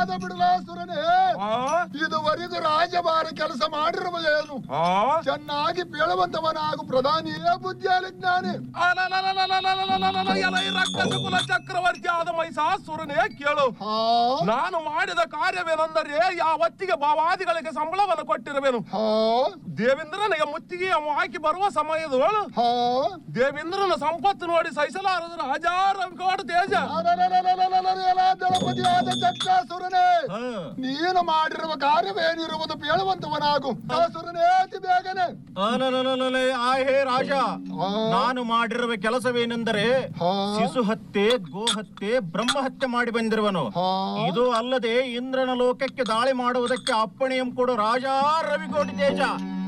ಮರ್ಯಾದ ಬಿಡಲಾಸುರನೇ ಆ ಇದುವರೆಗೂ ರಾಜಭಾರ ಕೆಲಸ ಮಾಡಿರುವುದೇನು ಆ ಚೆನ್ನಾಗಿ ಬೀಳುವಂತವನಾಗು ಪ್ರಧಾನಿಯೇ ಬುದ್ಧಿಯಲ್ಲಿ ಜ್ಞಾನಿ ಅಲಲಲಲಲಲಲಲಲಲ, ಎಲೈ ರಕ್ಕಸ ಕುಲ ಚಕ್ರವರ್ತಿ ಆದ ಮೈಸಾಸುರನೇ ಕೇಳು ಹಾ ನಾನು ಮಾಡಿದ ಕಾರ್ಯವೇನೆಂದರೆ ಯಾವತ್ತಿಗೆ ಭಾವಾದಿಗಳಿಗೆ ಸಂಬಳವನ್ನು ಕೊಟ್ಟಿರುವೆನು ಹಾ ದೇವೇಂದ್ರನಿಗೆ ಮುತ್ತಿಗೆ ಹಾಕಿ ಬರುವ ಸಮಯದೊಳು ಹಾ ದೇವೇಂದ್ರನ ಸಂಪತ್ತು ನೋಡಿ ಸಹಿಸಲಾರದ ರಾಜಾರ ಕೋಟ ತೇಜ ಅಲಲಲಲಲಲಲಲ, ದಳಪತಿಯಾದ ಚಕ್ರಾಸುರನೇ ನೀನು ಮಾಡಿರುವ ಕಾರ್ಯವೇನಿರುವುದು ಬೀಳುವಂತವನಾಗು ಅಸುರನೇ ಅತಿ ಬೇಗನೆ ಅಲಲಲಲಲೆ, ಆ ಹೇ ರಾಜ ಆ. ನಾನು ಮಾಡಿರುವ ಕೆಲಸವೇನೆಂದರೆ ಹಾ. ಶಿಶು ಹತ್ಯೆ ಗೋ ಹತ್ಯೆ ಬ್ರಹ್ಮ ಹತ್ಯೆ ಮಾಡಿ ಬಂದಿರುವನು ಹಾ. ಇದು ಅಲ್ಲದೆ ಇಂದ್ರನ ಲೋಕಕ್ಕೆ ದಾಳಿ ಮಾಡುವುದಕ್ಕೆ ಅಪ್ಪಣೆಯಂ ಕೊಡು ರಾಜ ರವಿಕೋಟಿ ತೇಜ